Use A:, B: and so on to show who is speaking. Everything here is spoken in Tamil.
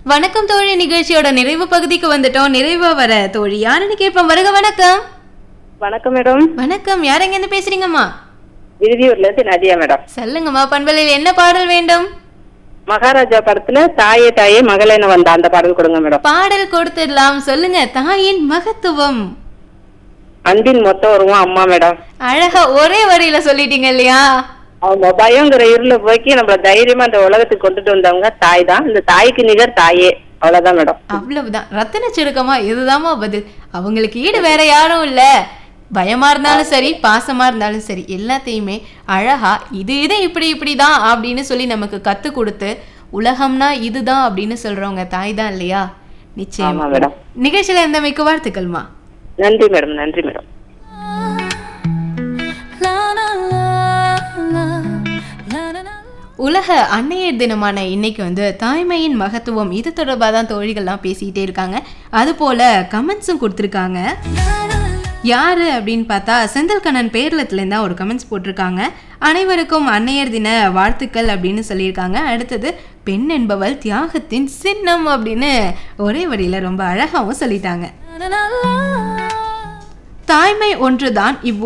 A: வணக்கம் தோழி நிகழ்ச்சியோட நிறைவு பகுதிக்கு வந்துட்டோம் நிறைவா வர தோழி யாருன்னு கேட்போம் வருக வணக்கம்
B: வணக்கம் மேடம்
A: வணக்கம் யார் எங்க இருந்து பேசுறீங்கம்மா
B: விருதியூர்ல இருந்து நதியா மேடம்
A: சொல்லுங்கம்மா பண்பலையில் என்ன பாடல் வேண்டும்
B: மகாராஜா படத்துல தாயே தாயே மகளேன வந்த அந்த பாடல் கொடுங்க மேடம்
A: பாடல் கொடுத்துடலாம் சொல்லுங்க தாயின் மகத்துவம்
B: அன்பின் மொத்த உருவம் அம்மா மேடம்
A: அழகா ஒரே வரியில சொல்லிட்டீங்க இல்லையா
B: அவங்க பயங்கிற இருள போக்கி நம்மள தைரியமா இந்த உலகத்துக்கு கொண்டுட்டு வந்தவங்க தாய் தான் இந்த தாய்க்கு நிகர் தாயே அவ்வளவுதான் மேடம்
A: அவ்வளவுதான் ரத்தின சுருக்கமா இதுதாம்மா பதில் அவங்களுக்கு ஈடு வேற யாரும் இல்ல பயமா இருந்தாலும் சரி பாசமா இருந்தாலும் சரி எல்லாத்தையுமே அழகா இது இது இப்படி இப்படிதான் அப்படின்னு சொல்லி நமக்கு கத்து கொடுத்து உலகம்னா இதுதான் அப்படின்னு சொல்றவங்க தாய் தான் இல்லையா நிச்சயம்
B: ஆமா மேடம்
A: நிகழ்ச்சியில இருந்த மிக்க வாழ்த்துக்கள்மா
B: நன்றி மேடம் நன்றி மேடம்
A: உலக அன்னையர் தினமான இன்னைக்கு வந்து தாய்மையின் மகத்துவம் இது தொடர்பாக தான் தோழிகள்லாம் பேசிக்கிட்டே இருக்காங்க அதுபோல கமெண்ட்ஸும் கொடுத்துருக்காங்க யாரு அப்படின்னு பார்த்தா செந்தில்கண்ணன் பேர்லத்துலேருந்து தான் ஒரு கமெண்ட்ஸ் போட்டிருக்காங்க அனைவருக்கும் அன்னையர் தின வாழ்த்துக்கள் அப்படின்னு சொல்லியிருக்காங்க அடுத்தது பெண் என்பவள் தியாகத்தின் சின்னம் அப்படின்னு ஒரே வரியில ரொம்ப அழகாவும் சொல்லிட்டாங்க தாய்மை ஒன்றுதான் இவ்